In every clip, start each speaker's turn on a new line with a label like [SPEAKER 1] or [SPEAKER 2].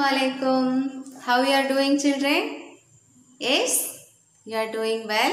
[SPEAKER 1] alaikum. How you are doing children? Yes? You are doing well?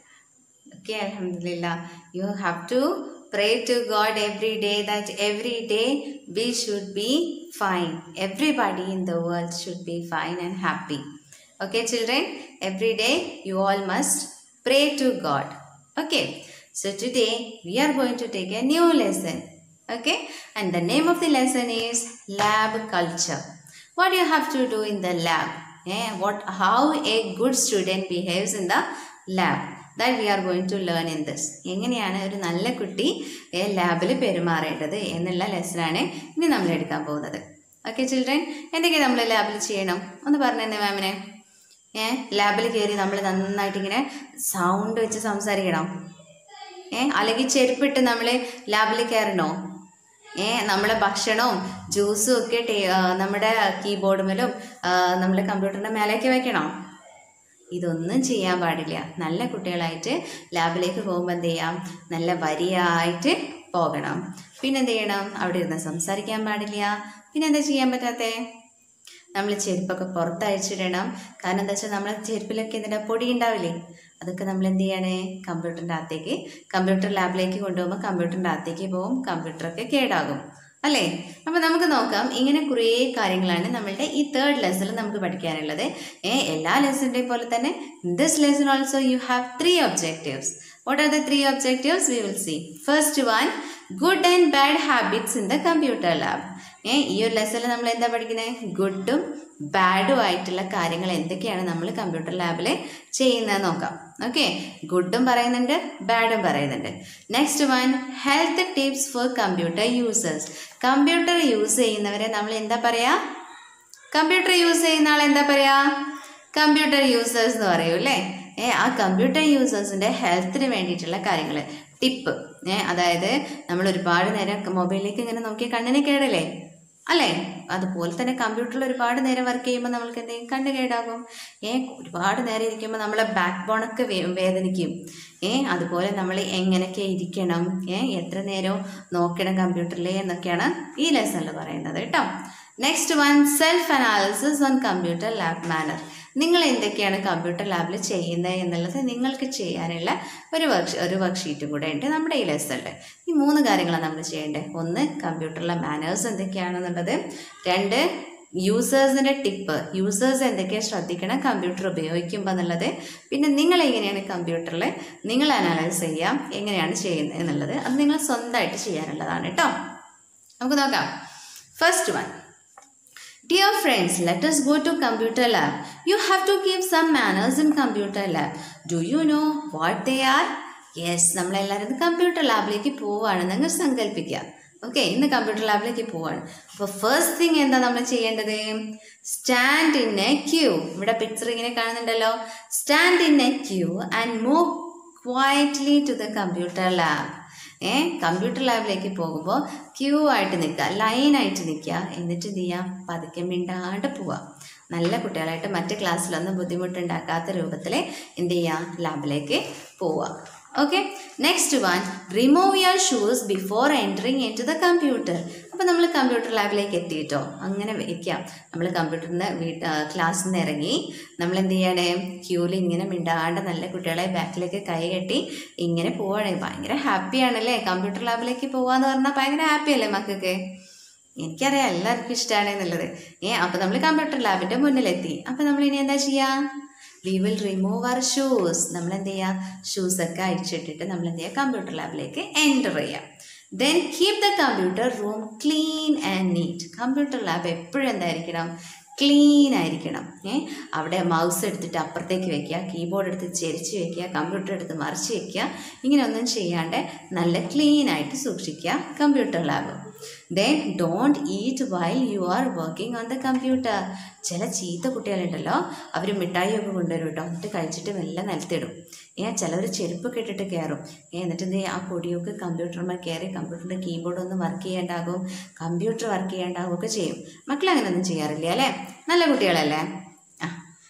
[SPEAKER 1] Okay, Alhamdulillah. You have to pray to God every day that every day we should be fine. Everybody in the world should be fine and happy. Okay, children? Every day you all must pray to God. Okay. So today we are going to take a new lesson. Okay. And the name of the lesson is lab culture. What you have to do in the lab? Eh, what how a good student behaves in the lab that we are going to learn in this എങ്ങനെയാണ് ഒരു നല്ല കുട്ടി ലാബിൽ പെരുമാറേണ്ടത് എന്നുള്ള ലെസനാണ് ഇനി നമ്മൾ എടുക്കാൻ പോകുന്നത് ഓക്കെ ചിൽഡ്രൻ എന്തൊക്കെ നമ്മൾ ലാബിൽ ചെയ്യണം ഒന്ന് പറഞ്ഞു തന്നെ മാമിനെ ഏ ലാബിൽ കയറി നമ്മൾ നന്നായിട്ട് ഇങ്ങനെ സൗണ്ട് വെച്ച് സംസാരിക്കണം ഏ അല്ലെങ്കിൽ ചെരുപ്പിട്ട് നമ്മൾ ലാബിൽ കയറണോ ഏ നമ്മളെ ഭക്ഷണവും ജ്യൂസും ഒക്കെ ടേ- ആ, നമ്മുടെ കീബോർഡുമേലും നമ്മുടെ കമ്പ്യൂട്ടറിൻ്റെ മേലേക്ക് വെക്കണോ ഇതൊന്നും ചെയ്യാൻ പാടില്ല നല്ല കുട്ടികളായിട്ട് ലാബിലേക്ക് പോകുമ്പോൾ എന്ത് ചെയ്യാം നല്ല വരിയായിട്ട് പോകണം പിന്നെ എന്ത് ചെയ്യണം അവിടെ ഇരുന്ന് സംസാരിക്കാൻ പാടില്ല പിന്നെ എന്താ ചെയ്യാൻ പറ്റാത്തേ നമ്മൾ ചെരുപ്പൊക്കെ പുറത്തഴിച്ചിടണം കാരണം എന്താ വെച്ചാൽ നമ്മളെ ചെരുപ്പിലൊക്കെ ഇതിൻ്റെ പൊടി ഉണ്ടാവില്ലേ അതൊക്കെ നമ്മൾ എന്ത് ചെയ്യണേ കമ്പ്യൂട്ടറിൻ്റെ അകത്തേക്ക് കമ്പ്യൂട്ടർ ലാബിലേക്ക് കൊണ്ടുപോകുമ്പോൾ കമ്പ്യൂട്ടറിൻ്റെ അകത്തേക്ക് പോകും കമ്പ്യൂട്ടറൊക്കെ കേടാകും അല്ലേ അപ്പം നമുക്ക് നോക്കാം ഇങ്ങനെ കുറേ കാര്യങ്ങളാണ് നമ്മളുടെ ഈ തേർഡ് ലെസണിൽ നമുക്ക് പഠിക്കാനുള്ളത് ഏ എല്ലാ ലെസണിൻ്റെയും പോലെ തന്നെ this lesson also you have three objectives what are the three objectives we will see first one good and bad habits in the computer lab uh ഈ ഒരു ലെസണിൽ നമ്മൾ എന്താ പഠിക്കുന്നത് ഗുഡും ബാഡും ആയിട്ടുള്ള കാര്യങ്ങൾ എന്തൊക്കെയാണ് നമ്മൾ കമ്പ്യൂട്ടർ ലാബിൽ ചെയ്യുന്നത് നോക്കാം ഓക്കെ ഗുഡും പറയുന്നുണ്ട് ബാഡും പറയുന്നുണ്ട് next one health tips for computer users computer use ചെയ്യുന്നവരെ നമ്മൾ എന്താ പറയാ കമ്പ്യൂട്ടർ യൂസ് ചെയ്യുന്ന ആൾ എന്താ പറയാ കമ്പ്യൂട്ടർ യൂസേഴ്സ് എന്ന് പറയൂ അല്ലേ ഏ ആ കമ്പ്യൂട്ടർ യൂസേഴ്സിൻ്റെ ഹെൽത്തിന് വേണ്ടിയിട്ടുള്ള കാര്യങ്ങൾ ടിപ്പ് ഏ അതായത് നമ്മൾ ഒരുപാട് നേരം മൊബൈലിലേക്ക് ഇങ്ങനെ നോക്കിയാൽ കണ്ണിന് കേടല്ലേ അല്ലേ അതുപോലെ തന്നെ കമ്പ്യൂട്ടറിൽ ഒരുപാട് നേരം വർക്ക് ചെയ്യുമ്പോൾ നമ്മൾക്ക് എന്തെങ്കിലും കണ്ണ് കേടാകും ഏ ഒരുപാട് നേരം ഇരിക്കുമ്പോൾ നമ്മളെ ബാക്ക് ബോണൊക്കെ വേ വേദനിക്കും ഏ അതുപോലെ നമ്മൾ എങ്ങനെയൊക്കെ ഇരിക്കണം ഏ എത്ര നേരം നോക്കണം കമ്പ്യൂട്ടറിൽ എന്നൊക്കെയാണ് ഈ ലെസണിൽ പറയുന്നത് കേട്ടോ next one self analysis on computer lab manner നിങ്ങൾ എന്തൊക്കെയാണ് കമ്പ്യൂട്ടർ ലാബിൽ ചെയ്യുന്നത് എന്നുള്ളത് നിങ്ങൾക്ക് ചെയ്യാനുള്ള ഒരു വർക്ക് ഒരു വർക്ക്ഷീറ്റും കൂടെ ഉണ്ട് നമ്മുടെ ഈ ലെസണിൽ ഈ മൂന്ന് കാര്യങ്ങളാണ് നമ്മൾ ചെയ്യേണ്ടത് ഒന്ന് കമ്പ്യൂട്ടറിലെ മാനേഴ്സ് എന്തൊക്കെയാണെന്നുള്ളത് രണ്ട് യൂസേഴ്സിൻ്റെ ടിപ്പ് യൂസേഴ്സ് എന്തൊക്കെയാണ് ശ്രദ്ധിക്കണം കമ്പ്യൂട്ടർ ഉപയോഗിക്കുമ്പോൾ എന്നുള്ളത് പിന്നെ നിങ്ങൾ എങ്ങനെയാണ് കമ്പ്യൂട്ടറിൽ നിങ്ങൾ അനാലൈസ് ചെയ്യാം എങ്ങനെയാണ് ചെയ്യുന്നത് എന്നുള്ളത് അത് നിങ്ങൾ സ്വന്തമായിട്ട് ചെയ്യാനുള്ളതാണ് കേട്ടോ നമുക്ക് നോക്കാം first one Dear friends, let us go to computer lab. You have to keep some manners in computer lab. Do you know what they are? Yes നമ്മളെല്ലാവരും കമ്പ്യൂട്ടർ ലാബിലേക്ക് പോവുകയാണ് നിങ്ങൾ സങ്കല്പിക്കുക ഓക്കെ ഇന്ന് കമ്പ്യൂട്ടർ ലാബിലേക്ക് പോവാണ് അപ്പോൾ ഫസ്റ്റ് തിങ് എന്താ നമ്മൾ ചെയ്യേണ്ടത് സ്റ്റാൻഡ് ഇൻ എ ക്യൂ ഇവിടെ പിക്ചർ ഇങ്ങനെ കാണുന്നുണ്ടല്ലോ stand in a queue and move quietly to the computer lab uh computer ലാബിലേക്ക് പോകുമ്പോൾ ക്യൂ ആയിട്ട് നിൽക്കുക ലൈനായിട്ട് നിൽക്കുക എന്നിട്ട് എന്ത് ചെയ്യുക പതുക്കെ മിണ്ടാണ്ട് പോവുക നല്ല കുട്ടികളായിട്ട് മറ്റ് ക്ലാസ്സിലൊന്നും ബുദ്ധിമുട്ടുണ്ടാക്കാത്ത രൂപത്തിൽ എന്ത് ചെയ്യുക ലാബിലേക്ക് പോവുക okay next one remove your shoes before entering into the computer അപ്പോൾ നമ്മൾ കമ്പ്യൂട്ടർ ലാബിലേക്ക് എത്തിയിട്ടോ അങ്ങനെ വയ്ക്കാം നമ്മൾ കമ്പ്യൂട്ടറിൻ്റെ വീട്ട് ക്ലാസ്സിൽ നിന്ന് ഇറങ്ങി നമ്മൾ എന്ത് ചെയ്യണേ ക്യൂവിൽ ഇങ്ങനെ മിണ്ടാണ്ട് നല്ല കുട്ടികളെ ബാക്കിലേക്ക് കൈ കെട്ടി ഇങ്ങനെ പോവാണേ ഭയങ്കര ഹാപ്പിയാണല്ലേ കമ്പ്യൂട്ടർ ലാബിലേക്ക് പോവാന്ന് പറഞ്ഞാൽ ഭയങ്കര ഹാപ്പി അല്ലേ മക്കൾക്ക് എനിക്കറിയാം എല്ലാവർക്കും ഇഷ്ടമാണ് എന്നുള്ളത് ഏ അപ്പോൾ നമ്മൾ കമ്പ്യൂട്ടർ ലാബിൻ്റെ മുന്നിലെത്തി അപ്പോൾ നമ്മൾ ഇനി എന്താ ചെയ്യുക we will remove our shoes നമ്മൾ എന്ത് ചെയ്യുക ഷൂസൊക്കെ അഴിച്ചിട്ടിട്ട് നമ്മൾ എന്ത് ചെയ്യുക കമ്പ്യൂട്ടർ ലാബിലേക്ക് എൻ്റർ ചെയ്യാം then keep the computer room clean and neat computer lab എപ്പോഴും എന്തായിരിക്കണം ക്ലീൻ ആയിരിക്കണം ഏ അവിടെ മൗസ് എടുത്തിട്ട് അപ്പുറത്തേക്ക് വെക്കുക കീബോർഡ് എടുത്ത് ചെരിച്ച് വെക്കുക കമ്പ്യൂട്ടർ എടുത്ത് മറിച്ച് വെക്കുക ഇങ്ങനെയൊന്നും ചെയ്യാണ്ട് നല്ല ക്ലീൻ ആയിട്ട് സൂക്ഷിക്കുക computer lab then don't eat while you are working on the computer ചില ചീത്ത കുട്ടികളുണ്ടല്ലോ അവർ മിഠായിയൊക്കെ കൊണ്ടുവരും കേട്ടോ എന്നിട്ട് കഴിച്ചിട്ട് മെല്ലെ നിലത്തിടും ഏ ചിലവർ ചെരുപ്പൊക്കെ ഇട്ടിട്ട് കയറും ഏ എന്നിട്ട് എന്ത് ചെയ്യും ആ പൊടിയൊക്കെ കമ്പ്യൂട്ടറിന്മേൽ കയറി കമ്പ്യൂട്ടറിൻ്റെ കീബോർഡ് ഒന്നും വർക്ക് ചെയ്യാണ്ടാകും കമ്പ്യൂട്ടർ വർക്ക് ചെയ്യാണ്ടാകും ഒക്കെ ചെയ്യും മക്കൾ അങ്ങനെയൊന്നും ചെയ്യാറില്ല അല്ലേ നല്ല കുട്ടികളല്ലേ ആ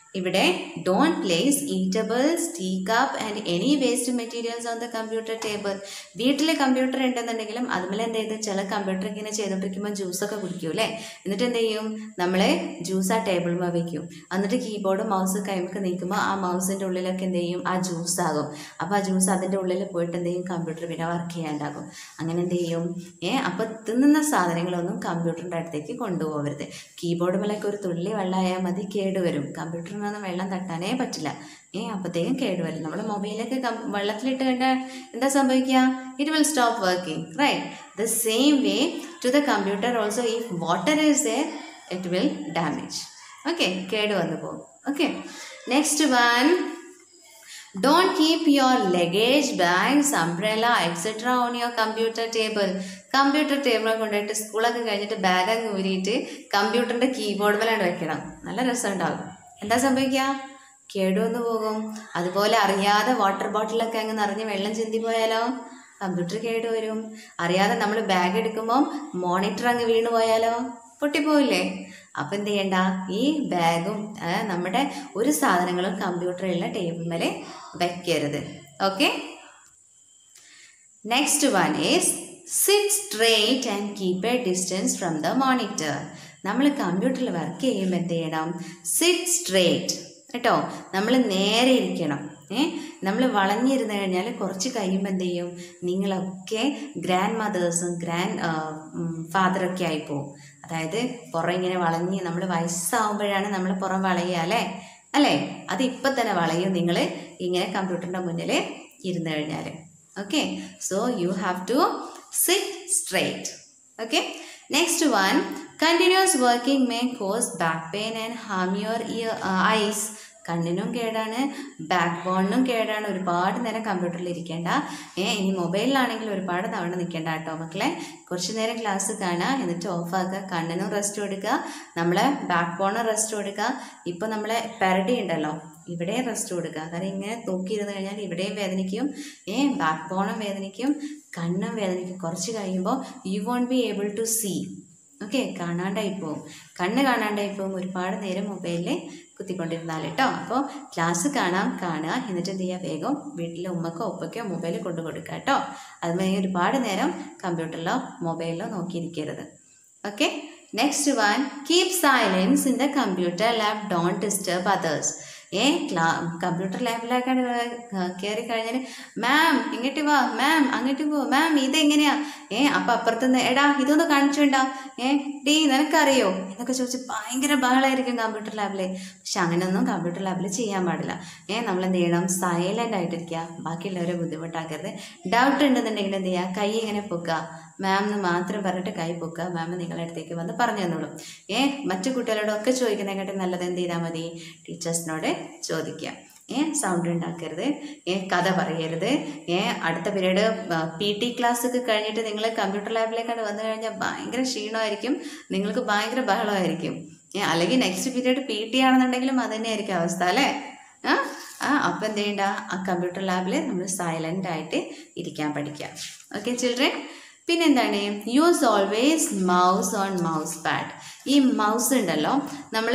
[SPEAKER 1] ഇവിടെ don't place eatables tea cup and any waste materials on the computer table വീട്ടിൽ കമ്പ്യൂട്ടർ ഉണ്ടെന്നുണ്ടെങ്കിലും അതുപോലെ എന്ത് ചെയ്ത് ചില കമ്പ്യൂട്ടർ ഇങ്ങനെ ചെയ്തുകൊണ്ടിരിക്കുമ്പോൾ ജ്യൂസൊക്കെ കുടിക്കും അല്ലേ എന്നിട്ട് എന്ത് ചെയ്യും നമ്മൾ ജ്യൂസ് ആ ടേബിളിൽ വെക്കും എന്നിട്ട് കീബോർഡ് മൗസ് കൈമൊക്കെ നീക്കുമ്പോൾ ആ മൗസിൻ്റെ ഉള്ളിലൊക്കെ എന്ത് ചെയ്യും ആ ജ്യൂസ് ആകും അപ്പോൾ ആ ജ്യൂസ് അതിൻ്റെ ഉള്ളിൽ പോയിട്ട് എന്ത് ചെയ്യും കമ്പ്യൂട്ടർ പിന്നെ വർക്ക് ചെയ്യാണ്ടാകും അങ്ങനെ എന്ത് ചെയ്യും ഏ അപ്പോൾ തിന്നുന്ന സാധനങ്ങളൊന്നും കമ്പ്യൂട്ടറിൻ്റെ അടുത്തേക്ക് കൊണ്ടുപോകരുത് കീബോർഡ് മേലൊക്കെ ഒരു തുള്ളി വെള്ളമായാൽ മതി കേടുവരും കമ്പ്യൂട്ടറിനൊന്നും വെള്ളം തട്ടാനേ പറ്റില്ല ഏ അപ്പോഴത്തേക്കും കേടുവരും നമ്മൾ മൊബൈലൊക്കെ കം വെള്ളത്തിലിട്ട് കഴിഞ്ഞാൽ എന്താ സംഭവിക്കുക it will stop working right the same way to the computer also if water is a it will damage okay കേട് വന്നു പോകും okay next one Don't keep your luggage, bags, umbrella, etc. on your computer table. Computer ടേബിളിൽ കൊണ്ടുപോയിട്ട് സ്കൂളൊക്കെ കഴിഞ്ഞിട്ട് bag അങ്ങ് ഊരിയിട്ട് കമ്പ്യൂട്ടറിൻ്റെ keyboard മേലാണ് വെക്കണം നല്ല രസമുണ്ടാകും എന്താ സംഭവിക്കുക കേടുവന്ന് പോകും അതുപോലെ അറിയാതെ വാട്ടർ ബോട്ടിലൊക്കെ അങ്ങ് നിറഞ്ഞ് വെള്ളം ചിന്തി പോയാലോ കമ്പ്യൂട്ടർ കേടുവരും അറിയാതെ നമ്മൾ ബാഗ് എടുക്കുമ്പോൾ മോണിറ്റർ അങ്ങ് വീണ് പോയാലോ പൊട്ടിപ്പോവില്ലേ അപ്പം എന്ത് ചെയ്യണ്ട ഈ ബാഗും ആ, നമ്മുടെ ഒരു സാധനങ്ങളും കമ്പ്യൂട്ടറിലുള്ള ടേബിൾ മേലെ വെക്കരുത് okay next one is sit straight and keep a distance from the monitor നമ്മൾ കമ്പ്യൂട്ടറിൽ വർക്ക് ചെയ്യുമ്പോൾ എന്ത് ചെയ്യണം സിറ്റ് സ്ട്രേറ്റ് കേട്ടോ നമ്മൾ നേരെ ഇരിക്കണം ഏ നമ്മൾ വളഞ്ഞിരുന്ന് കഴിഞ്ഞാൽ കുറച്ച് കഴിയുമ്പോൾ എന്ത് ചെയ്യും നിങ്ങളൊക്കെ ഗ്രാൻഡ് മദേഴ്സും ഗ്രാൻഡ് ഫാദറൊക്കെ ആയിപ്പോവും അതായത് പുറം ഇങ്ങനെ വളഞ്ഞ് നമ്മൾ വയസ്സാവുമ്പോഴാണ് നമ്മൾ പുറം വളയുക അല്ലേ അല്ലേ അത് ഇപ്പം തന്നെ വളയും നിങ്ങൾ ഇങ്ങനെ കമ്പ്യൂട്ടറിൻ്റെ മുന്നിൽ ഇരുന്ന് കഴിഞ്ഞാൽ okay so you have to sit straight okay next one continuous working may cause back pain and harm your ear, uh, eyes കണ്ണിനും കേടാണ് ബാക്ക് ബോണിനും കേടാണ് ഒരുപാട് നേരം കമ്പ്യൂട്ടറിൽ ഇരിക്കേണ്ട ഏ ഇനി മൊബൈലിലാണെങ്കിൽ ഒരുപാട് തവണ നിൽക്കേണ്ട കേട്ടോ മക്കളെ കുറച്ച് നേരം ക്ലാസ് കാണുക എന്നിട്ട് ഓഫാക്കുക കണ്ണിനും റെസ്റ്റ് കൊടുക്കുക നമ്മളെ ബാക്ക് ബോണും റെസ്റ്റ് കൊടുക്കുക ഇപ്പോൾ നമ്മളെ പെരടി ഉണ്ടല്ലോ ഇവിടെ റെസ്റ്റ് കൊടുക്കുക കാരണം ഇങ്ങനെ തൂക്കിയിരുന്ന് കഴിഞ്ഞാൽ ഇവിടെയും വേദനിക്കും ഏ ബാക്ക് ബോണും വേദനിക്കും കണ്ണും വേദനിക്കും കുറച്ച് കഴിയുമ്പോൾ you won't be able to see okay കാണാണ്ടായി പോവും കണ്ണ് കാണാണ്ടായി പോവും ഒരുപാട് നേരം മൊബൈലിൽ കുത്തിക്കൊണ്ടിരുന്നാൽ കേട്ടോ അപ്പോൾ ക്ലാസ് കാണാം കാണുക എന്നിട്ട് എന്ത് ചെയ്യുക വേഗം വീട്ടിലെ ഉമ്മക്കോ ഉപ്പയ്ക്കോ മൊബൈൽ കൊണ്ടു കൊടുക്കുക കേട്ടോ അതുമായി ഒരുപാട് നേരം കമ്പ്യൂട്ടറിലോ മൊബൈലിലോ നോക്കിയിരിക്കരുത് okay next one keep silence in the computer lab don't disturb others uh ക്ലാ കമ്പ്യൂട്ടർ ലാബിലേക്കാണ് കയറി കഴിഞ്ഞാൽ മാം ഇങ്ങോട്ട് വാ മാം അങ്ങോട്ട് പോ മാം ഇതെങ്ങനെയാ ഏ അപ്പം അപ്പുറത്തുനിന്ന് എടാ ഇതൊന്ന് കാണിച്ചുണ്ടോ ഏ ഡീ നിനക്കറിയോ എന്നൊക്കെ ചോദിച്ച് ഭയങ്കര ബഹളമായിരിക്കും കമ്പ്യൂട്ടർ ലാബിൽ പക്ഷെ അങ്ങനെയൊന്നും കമ്പ്യൂട്ടർ ലാബിൽ ചെയ്യാൻ പാടില്ല ഏ നമ്മൾ എന്ത് ചെയ്യണം സൈലൻ്റ് ആയിട്ടിരിക്കുക ബാക്കിയുള്ളവരെ ബുദ്ധിമുട്ടാക്കരുത് ഡൗട്ട് ഉണ്ടെന്നുണ്ടെങ്കിൽ എന്ത് ചെയ്യുക കൈ ഇങ്ങനെ പൊക്കുക മാം എന്ന് മാത്രം പറഞ്ഞിട്ട് കൈ പൊക്കുക മാം നിങ്ങളുടെ അടുത്തേക്ക് വന്ന് പറഞ്ഞു തന്നോളും ഏ മറ്റു കുട്ടികളോടൊക്കെ ചോദിക്കുന്നതിനെക്കാട്ടി നല്ലത് എന്ത് ചെയ്താൽ മതി ടീച്ചേഴ്സിനോട് ചോദിക്കുക ഏ സൗണ്ട് ഉണ്ടാക്കരുത് ഏ കഥ പറയരുത് ഏ അടുത്ത പീരീഡ് പി ടി ക്ലാസ് ഒക്കെ കഴിഞ്ഞിട്ട് നിങ്ങൾ കമ്പ്യൂട്ടർ ലാബിലേക്കാണ് വന്നു കഴിഞ്ഞാൽ ഭയങ്കര ക്ഷീണമായിരിക്കും നിങ്ങൾക്ക് ഭയങ്കര ബഹളമായിരിക്കും ഏ അല്ലെങ്കിൽ നെക്സ്റ്റ് പീരീഡ് പി ടി ആണെന്നുണ്ടെങ്കിലും അത് തന്നെയായിരിക്കും അവസ്ഥ അല്ലേ ആ ആ അപ്പം എന്ത് ചെയ്യണ്ട ആ കമ്പ്യൂട്ടർ ലാബിൽ നമ്മൾ സൈലൻ്റ് ആയിട്ട് ഇരിക്കാൻ പഠിക്കുക ഓക്കെ ചിൽഡ്രൻ പിന്നെന്താണ് use always mouse on mouse pad ഈ മൗസ് ഉണ്ടല്ലോ നമ്മൾ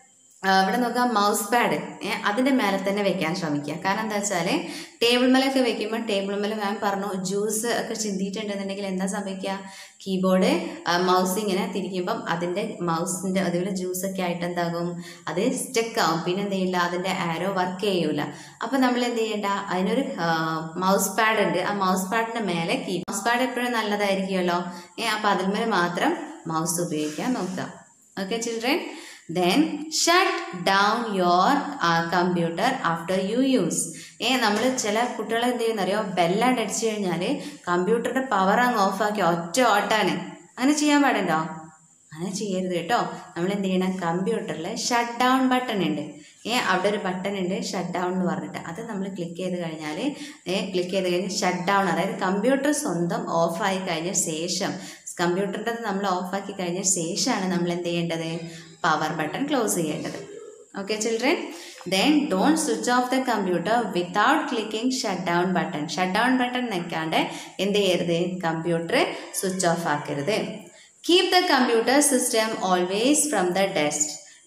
[SPEAKER 1] ഇവിടെ നോക്കാം മൗസ് പാഡ് അതിൻ്റെ മേലെ തന്നെ വെക്കാൻ ശ്രമിക്കുക കാരണം എന്താ വെച്ചാൽ ടേബിൾ മേലൊക്കെ വെക്കുമ്പോൾ ടേബിൾ മേലെ മാം പറഞ്ഞു ജ്യൂസ് ഒക്കെ ചിന്തിയിട്ടുണ്ടെന്നുണ്ടെങ്കിൽ എന്താ സംഭവിക്കുക കീബോർഡ് മൗസ് ഇങ്ങനെ തിരിക്കുമ്പം അതിൻ്റെ മൗസിൻ്റെ അതുപോലെ ജ്യൂസൊക്കെ ആയിട്ട് എന്താകും അത് സ്റ്റക്ക് ആവും പിന്നെ എന്ത് ചെയ്യില്ല അതിൻ്റെ ആരോ വർക്ക് ചെയ്യൂല അപ്പം നമ്മൾ എന്ത് ചെയ്യേണ്ട അതിനൊരു മൗസ് പാഡ് ഉണ്ട് ആ മൗസ് പാഡിൻ്റെ മേലെ കീ മൗസ് പാഡ് എപ്പോഴും നല്ലതായിരിക്കുമല്ലോ ഏ അപ്പം അതിൽ മേലെ മാത്രം മൗസ് ഉപയോഗിക്കാൻ നോക്കുക okay children then shut down your computer after you use uh നമ്മൾ ചില കുട്ടികൾ എന്ത് ചെയ്യുന്ന അറിയോ ബെല്ലാണ്ട് അടിച്ചു കഴിഞ്ഞാൽ കമ്പ്യൂട്ടറിൻ്റെ പവർ അങ്ങ് ഓഫാക്കി ഒറ്റ ഓട്ടാണ് അങ്ങനെ ചെയ്യാൻ പാടുണ്ടോ അങ്ങനെ ചെയ്യരുത് കേട്ടോ നമ്മൾ എന്ത് ചെയ്യണം കമ്പ്യൂട്ടറിൽ ഷട്ട് ഡൗൺ ബട്ടൺ ഉണ്ട് ഏ അവിടെ ഒരു ബട്ടൺ ഉണ്ട് ഷട്ട് ഡൗൺ എന്ന് പറഞ്ഞിട്ട് അത് നമ്മൾ ക്ലിക്ക് ചെയ്ത് കഴിഞ്ഞാൽ ഏ ക്ലിക്ക് ചെയ്ത് കഴിഞ്ഞാൽ ഷട്ട് ഡൗൺ അതായത് കമ്പ്യൂട്ടർ സ്വന്തം ഓഫായി കഴിഞ്ഞ ശേഷം കമ്പ്യൂട്ടറിൻ്റെ നമ്മൾ ഓഫാക്കി കഴിഞ്ഞ ശേഷമാണ് നമ്മൾ എന്ത് ചെയ്യേണ്ടത് പവർ ബട്ടൺ ക്ലോസ് ചെയ്യേണ്ടത് okay children then don't switch off the computer without clicking shut down button shut down button നിൽക്കാണ്ട് എന്ത് ചെയ്യരുത് കമ്പ്യൂട്ടർ സ്വിച്ച് ഓഫ് ആക്കരുത് keep the computer system always from the desk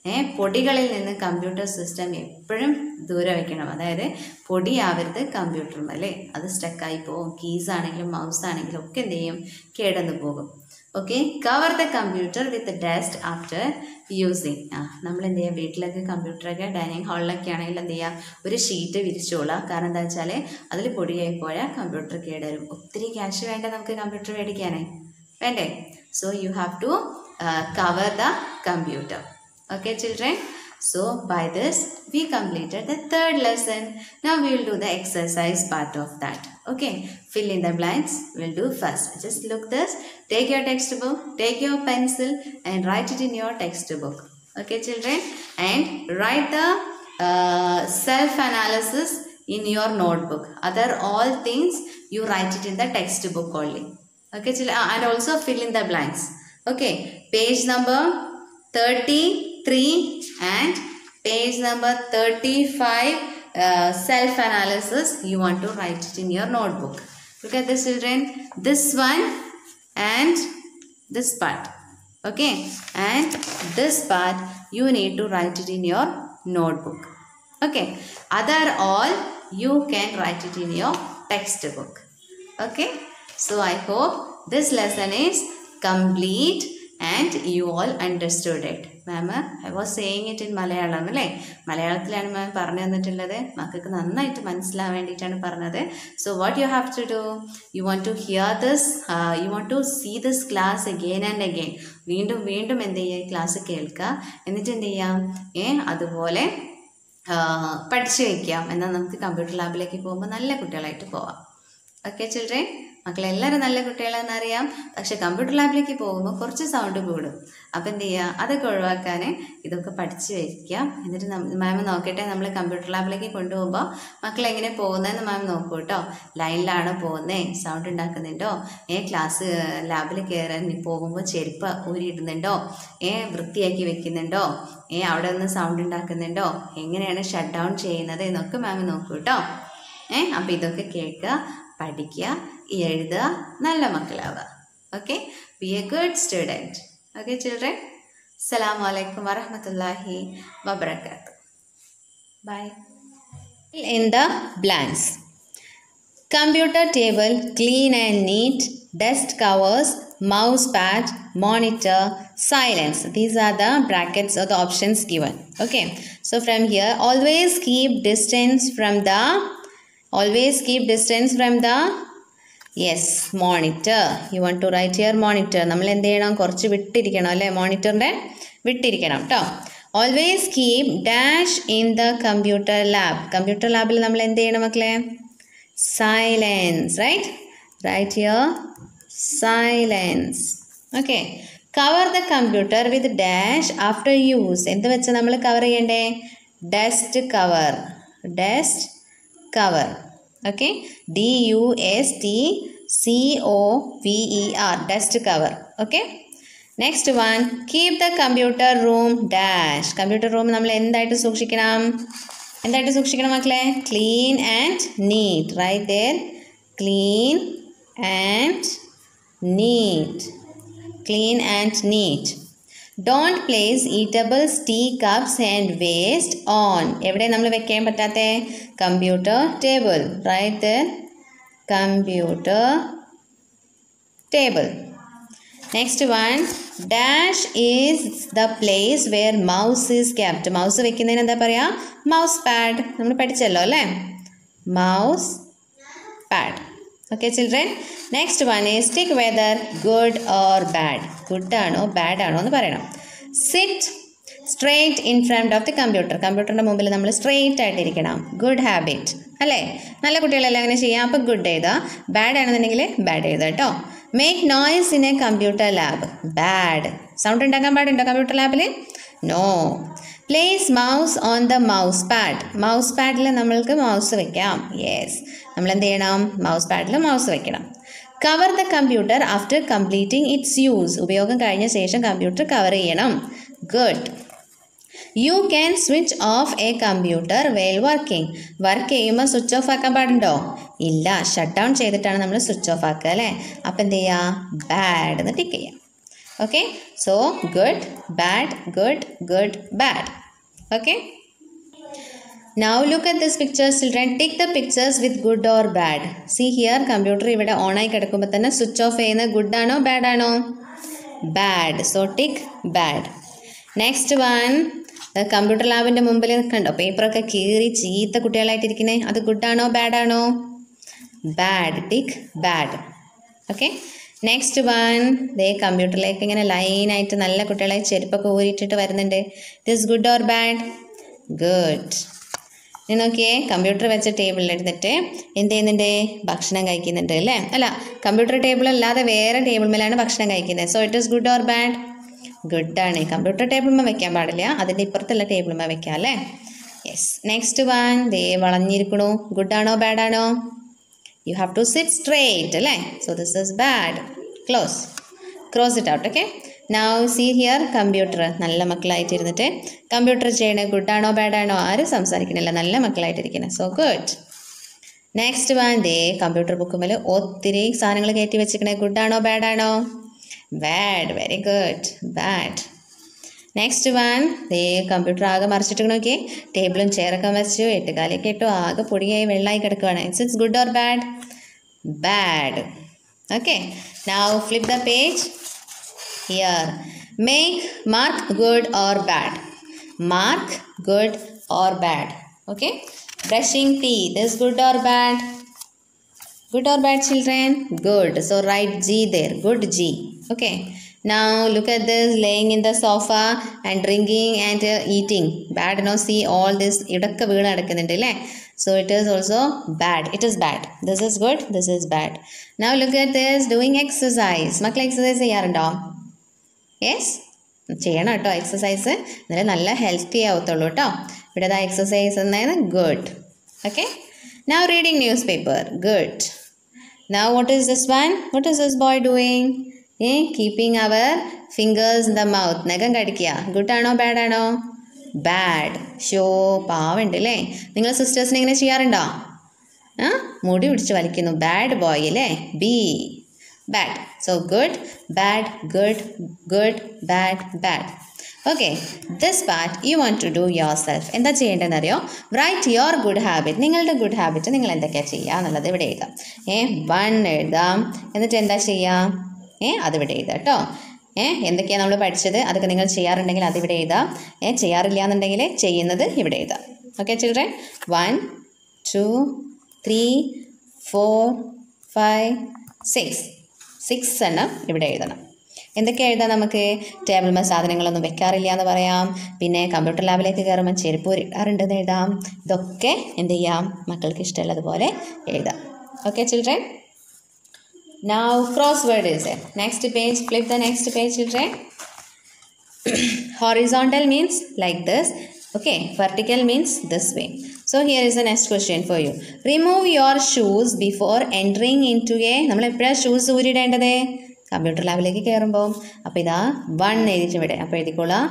[SPEAKER 1] uh പൊടികളിൽ നിന്ന് computer system എപ്പോഴും ദൂരെ വയ്ക്കണം അതായത് പൊടിയാവരുത് കമ്പ്യൂട്ടറും അല്ലേ അത് സ്റ്റക്കായി പോകും കീസ് ആണെങ്കിലും മൗസ് ആണെങ്കിലും ഒക്കെ എന്ത് ചെയ്യും കേടന്നു പോകും okay cover the computer with dust after using ആ നമ്മൾ എന്ത് ചെയ്യുക വീട്ടിലൊക്കെ കമ്പ്യൂട്ടറൊക്കെ ഡൈനിങ് ഹാളിലൊക്കെ ആണെങ്കിൽ എന്ത് ചെയ്യുക ഒരു ഷീറ്റ് വിരിച്ചോളാം കാരണം എന്താ വെച്ചാൽ അതിൽ പൊടിയായി പോയാൽ കമ്പ്യൂട്ടർ കേടുവരും ഒത്തിരി ക്യാഷ് വേണ്ട നമുക്ക് കമ്പ്യൂട്ടർ മേടിക്കാനേ വേണ്ടേ so you have to cover the computer okay children so by this we completed the third lesson now we will do the exercise part of that okay fill in the blanks we'll do first just look this take your textbook take your pencil and write it in your textbook okay children and write the uh, self analysis in your notebook other all things you write it in the textbook only okay children uh, and also fill in the blanks okay page number 33 and page number 35 uh, self analysis you want to write it in your notebook look at this children this one and this part okay and this part you need to write it in your notebook okay other all you can write it in your textbook okay so i hope this lesson is complete and you all understood it ma'am I was saying it in Malayalam അല്ലേ മലയാളത്തിലാണ് മാം പറഞ്ഞു തന്നിട്ടുള്ളത് മക്കൾക്ക് നന്നായിട്ട് മനസ്സിലാവാൻ വേണ്ടിയിട്ടാണ് പറഞ്ഞത് so what you have to do you want to hear this you want to see this class again and again വീണ്ടും വീണ്ടും എന്ത് ചെയ്യുക ഈ ക്ലാസ് കേൾക്കുക എന്നിട്ട് എന്ത് ചെയ്യാം ഏ അതുപോലെ ആ, പഠിച്ചു വയ്ക്കാം എന്നാൽ നമുക്ക് കമ്പ്യൂട്ടർ ലാബിലേക്ക് പോകുമ്പോൾ നല്ല കുട്ടികളായിട്ട് പോവാം ഓക്കെ ചിൽഡ്രൻ മക്കളെല്ലാവരും നല്ല കുട്ടികളാണെന്ന് അറിയാം പക്ഷെ കമ്പ്യൂട്ടർ ലാബിലേക്ക് പോകുമ്പോൾ കുറച്ച് സൗണ്ട് കൂടും അപ്പം എന്ത് ചെയ്യുക അതൊക്കെ ഒഴിവാക്കാൻ ഇതൊക്കെ പഠിച്ച് വയ്ക്കാം എന്നിട്ട് മാം നോക്കട്ടെ നമ്മൾ കമ്പ്യൂട്ടർ ലാബിലേക്ക് കൊണ്ടുപോകുമ്പോൾ മക്കൾ എങ്ങനെ പോകുന്നതെന്ന് മാം നോക്കൂ കേട്ടോ ലൈനിലാണോ പോകുന്നേ സൗണ്ട് ഉണ്ടാക്കുന്നുണ്ടോ ഏ ക്ലാസ് ലാബിൽ കയറാൻ പോകുമ്പോൾ ചെരുപ്പ് ഊരിയിടുന്നുണ്ടോ ഏ വൃത്തിയാക്കി വെക്കുന്നുണ്ടോ ഏ അവിടെ ഒന്ന് സൗണ്ട് ഉണ്ടാക്കുന്നുണ്ടോ എങ്ങനെയാണ് ഷട്ട് ഡൗൺ ചെയ്യുന്നത് എന്നൊക്കെ മാം നോക്കൂ കേട്ടോ ഏ അപ്പോൾ ഇതൊക്കെ കേൾക്കുക പഠിക്കുക എഴുതുക നല്ല മക്കളാവുക okay be a good student okay children അസ്സലാം വലൈക്കും വറഹമത്തല്ലാഹി വബർക്കാത്തു by in the blanks Computer table clean and neat, desk covers, mouse pad, monitor, silence. These are the brackets or the options given. Okay. So from here, always keep distance from the, always keep distance from the, yes, monitor. You want to write here monitor. നമ്മൾ എന്ത് ചെയ്യണം കുറച്ച് വിട്ടിരിക്കണം അല്ലേ മോണിറ്ററിൻ്റെ വിട്ടിരിക്കണം കേട്ടോ always keep dash in the computer lab computer ലാബിൽ നമ്മൾ എന്ത് ചെയ്യണം മക്കളെ silence right right here silence okay cover the computer with dash after use എന്ത് വെച്ച് നമ്മൾ കവർ ചെയ്യണ്ടേ dust cover dust cover okay D U S T C O V E R dust cover okay next one keep the computer room dash computer room നമ്മൾ എന്തായിട്ട് സൂക്ഷിക്കണം എന്തായിട്ട് സൂക്ഷിക്കണം മക്കളെ clean and neat right there clean and neat clean and neat don't place eatables tea cups and waste on എവിടെ നമ്മൾ വെക്കാൻ പറ്റാത്ത computer table right there computer table next one dash is the place where mouse is kept mouse വെക്കുന്നതിന് എന്താ പറയുക mouse pad നമ്മൾ പഠിച്ചല്ലോ അല്ലേ mouse pad okay children next one is tick whether good or bad good ആണോ bad ആണോ എന്ന് പറയണം sit straight in front of the computer കമ്പ്യൂട്ടറിൻ്റെ മുമ്പിൽ നമ്മൾ സ്ട്രെയിറ്റ് ആയിട്ടിരിക്കണം ഗുഡ് ഹാബിറ്റ് അല്ലേ നല്ല കുട്ടികളെല്ലാം അങ്ങനെ ചെയ്യാം അപ്പോൾ ഗുഡ് എഴുതുക ബാഡ് ആണെന്നുണ്ടെങ്കിൽ ബാഡ് എഴുതുക കേട്ടോ make noise in a computer lab bad sound ഉണ്ടാക്കാൻ പാടുണ്ടോ കമ്പ്യൂട്ടർ ലാബിൽ no place mouse on the mouse pad mouse പാഡിൽ നമ്മൾക്ക് മൗസ് വെക്കാം യെസ് നമ്മൾ എന്ത് ചെയ്യണം മൗസ് പാഡിൽ മൗസ് വെക്കണം cover the computer after completing its use ഉപയോഗം കഴിഞ്ഞ ശേഷം കമ്പ്യൂട്ടർ കവർ ചെയ്യണം good you can switch off a computer well working work ചെയ്യുമ്പോൾ സ്വിച്ച് ഓഫ് ആക്കാൻ പാടുണ്ടോ ഇല്ല ഷട്ട് ഡൗൺ ചെയ്തിട്ടാണ് നമ്മൾ സ്വിച്ച് ഓഫ് ആക്കുക അല്ലേ അപ്പം എന്ത് ചെയ്യുക ബാഡ് എന്ന് ടിക്ക് ചെയ്യാം okay so good bad good good bad okay now look at this pictures children take the pictures with good or bad see here computer ഇവിടെ ഓൺ ആയി കിടക്കുമ്പോൾ തന്നെ സ്വിച്ച് ഓഫ് ചെയ്യുന്നത് ഗുഡ് ആണോ ബാഡ് ആണോ bad so tick bad next one computer ലാബിൻ്റെ മുമ്പിൽ കണ്ടോ പേപ്പറൊക്കെ കീറി ചീത്ത കുട്ടികളായിട്ടിരിക്കുന്നത് അത് ഗുഡാണോ ബാഡാണോ bad tick bad okay next one ദേ കമ്പ്യൂട്ടറിലേക്ക് ഇങ്ങനെ ലൈനായിട്ട് നല്ല കുട്ടികളെ ചെരുപ്പൊക്കെ ഊരിയിട്ടിട്ട് വരുന്നുണ്ട് it is good or bad good നീ നോക്കിയേ കമ്പ്യൂട്ടർ വെച്ച ടേബിളിൽ എടുത്തിട്ട് എന്ത് ചെയ്യുന്നുണ്ട് ഭക്ഷണം കഴിക്കുന്നുണ്ട് അല്ലേ അല്ല കമ്പ്യൂട്ടർ ടേബിൾ അല്ലാതെ വേറെ ടേബിൾ മേലാണ് ഭക്ഷണം കഴിക്കുന്നത് so it is good or bad ഗുഡാണ് കമ്പ്യൂട്ടർ ടേബിൾമ വെക്കാൻ പാടില്ല അതിൻ്റെ ഇപ്പുറത്തുള്ള ടേബിൾമ വെക്കാം അല്ലേ യെസ് നെക്സ്റ്റ് വൺ ദേ വളഞ്ഞിരിക്കണു ഗുഡാണോ ബാഡാണോ you have to sit straight അല്ലേ so this is bad close cross it out okay now see here computer നല്ല മക്കളായിട്ട് ഇരുന്നിട്ട് കമ്പ്യൂട്ടർ ചെയ്യണേ ഗുഡാണോ ബാഡാണോ ആരും സംസാരിക്കണില്ല നല്ല മക്കളായിട്ടിരിക്കുന്നത് സോ ഗുഡ് നെക്സ്റ്റ് വൺ ദേ കമ്പ്യൂട്ടർ ബുക്കുമ്പോൾ ഒത്തിരി സാധനങ്ങൾ കയറ്റി വെച്ചിരിക്കണേ ഗുഡാണോ ബാഡാണോ bad very good bad next one ദേ കമ്പ്യൂട്ടർ ആകെ മറിച്ചിട്ട് നോക്കിയേ ടേബിളും ചെയറൊക്കെ മറിച്ചു എട്ടുകാലൊക്കെ ഇട്ടു ആകെ പൊടിയായി വെള്ളമായി കിടക്കുവാണ് it's it's good or bad bad okay now flip the page here make mark good or bad mark good or bad okay brushing teeth is good or bad Good or bad children? Good. So write G there. Good G. Okay. Now look at this laying in the sofa and drinking and uh, eating. Bad no see all this ഇടൊക്കെ വീണ് കിടക്കുന്നുണ്ട് അല്ലേ so it is also bad it is bad this is good this is bad now look at this doing exercise മക്കൾ exercise ചെയ്യാറുണ്ടോ yes ചെയ്യണം കേട്ടോ exercise എന്നാലേ നല്ല ഹെൽത്തി ആവത്തുള്ളൂ കേട്ടോ ഇവിടെ ഇതാ എക്സസൈസ് എന്നാണ് good okay now reading newspaper good Now, what is this one? What is this boy doing? Eh, keeping our fingers in the mouth. നഖം കടിക്കുക ഗുഡ് ആണോ ബാഡ് ആണോ ബാഡ് ഷോ പാവുണ്ട് അല്ലേ നിങ്ങൾ സിസ്റ്റേഴ്സിനെ ഇങ്ങനെ ചെയ്യാറുണ്ടോ ആ മുടി പിടിച്ച് വലിക്കുന്നു ബാഡ് ബോയ് അല്ലേ be bad so good bad good good bad bad okay this part you want to do yourself എന്താ ചെയ്യേണ്ടതെന്ന് അറിയോ റൈറ്റ് യുവർ ഗുഡ് ഹാബിറ്റ് നിങ്ങളുടെ ഗുഡ് ഹാബിറ്റ് നിങ്ങൾ എന്തൊക്കെയാണ് ചെയ്യുക എന്നുള്ളത് ഇവിടെ എഴുതാം ഏ വൺ എഴുതാം എന്നിട്ട് എന്താ ചെയ്യാം ഏ അതിവിടെ എഴുതാം കേട്ടോ ഏ എന്തൊക്കെയാണ് നമ്മൾ പഠിച്ചത് അതൊക്കെ നിങ്ങൾ ചെയ്യാറുണ്ടെങ്കിൽ അതിവിടെ എഴുതാം ഏ ചെയ്യാറില്ല എന്നുണ്ടെങ്കിൽ ചെയ്യുന്നത് ഇവിടെ എഴുതാം okay children one two three four five six six എണ്ണം ഇവിടെ എഴുതണം എന്തൊക്കെ എഴുതാം നമുക്ക് ടേബിൾമ സാധനങ്ങളൊന്നും വെക്കാറില്ല എന്ന് പറയാം പിന്നെ കമ്പ്യൂട്ടർ ലാബിലേക്ക് കയറുമ്പോൾ ചെരുപ്പ് ഇടാറുണ്ടെന്ന് എഴുതാം ഇതൊക്കെ എന്ത് ചെയ്യാം മക്കൾക്ക് ഇഷ്ടമുള്ളതുപോലെ എഴുതാം okay children now crossword is next page flip the next page children horizontal means like this okay vertical means this way so here is the next question for you remove your shoes before entering into a നമ്മൾ എപ്പോഴാണ് shoes ഊരിടേണ്ടത് computer ലാബിലേക്ക് കയറുമ്പോൾ അപ്പോൾ ഇതാ one എഴുതിയിട്ട് ഇവിടെ അപ്പോൾ എഴുതിക്കോളാം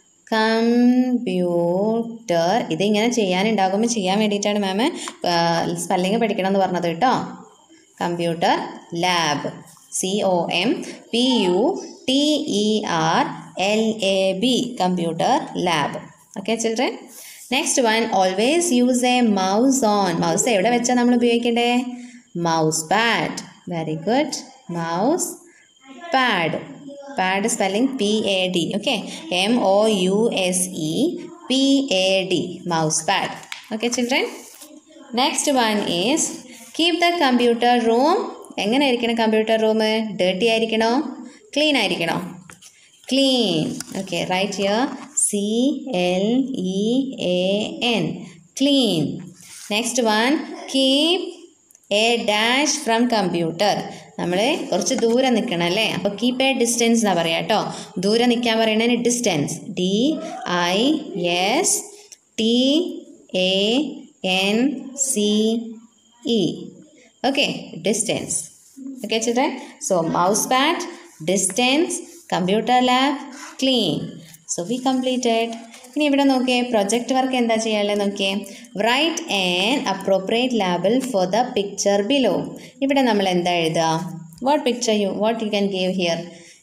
[SPEAKER 1] computer ഇതിങ്ങനെ ചെയ്യാനുണ്ടാകുമ്പോൾ ചെയ്യാൻ വേണ്ടിയിട്ടാണ് മാം സ്പെല്ലിങ് പഠിക്കണം എന്ന് പറഞ്ഞത് കേട്ടോ computer lab C O M P U T E R L A B computer lab okay children next one always use a mouse on mouse എവിടെ വെച്ചാൽ നമ്മൾ ഉപയോഗിക്കേണ്ടേ mouse pad very good mouse pad pad spelling P A D okay M O U S E P A D mouse pad okay children next one is keep the computer room എങ്ങനെ ആയിരിക്കണം computer room dirty ആയിരിക്കണോ clean ആയിരിക്കണോ clean okay right here C L E A N clean next one keep a dash from computer നമ്മൾ കുറച്ച് ദൂരെ നിൽക്കണം അല്ലേ അപ്പോൾ keep a distance എന്നാണ് പറയുക കേട്ടോ ദൂരെ നിൽക്കാൻ പറയുന്നതിന് distance D I S T A N C E okay distance okay children so mouse pad distance computer lab clean so we completed ഇനി ഇവിടെ നോക്കിയേ പ്രൊജക്റ്റ് വർക്ക് എന്താ ചെയ്യാനുള്ളത് നോക്കിയേ write an appropriate label for the picture below ഇവിടെ നമ്മൾ എന്താ എഴുതുക what picture you what you can give here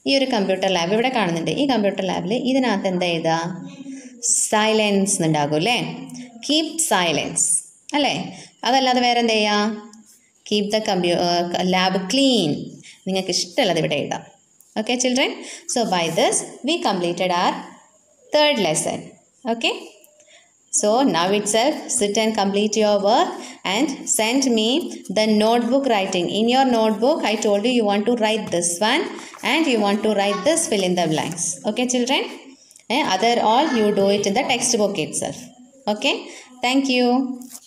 [SPEAKER 1] ഈ ഒരു കമ്പ്യൂട്ടർ ലാബ് ഇവിടെ കാണുന്നുണ്ട് ഈ കമ്പ്യൂട്ടർ ലാബിൽ ഇതിനകത്ത് എന്താ എഴുതുക സൈലൻസ് എന്നുണ്ടാകും അല്ലേ കീപ് സൈലൻസ് അല്ലേ അതല്ലാതെ വേറെ എന്താ ചെയ്യുക keep the computer lab clean നിങ്ങൾക്ക് ഇഷ്ടമുള്ളത് ഇവിടെ എഴുതാം okay children so by this we completed our third lesson okay So now itself sit and complete your work and send me the notebook writing. In your notebook I told you you want to write this one and you want to write this fill in the blanks. Okay children? Eh, other all you do it in the textbook itself. Okay? Thank you.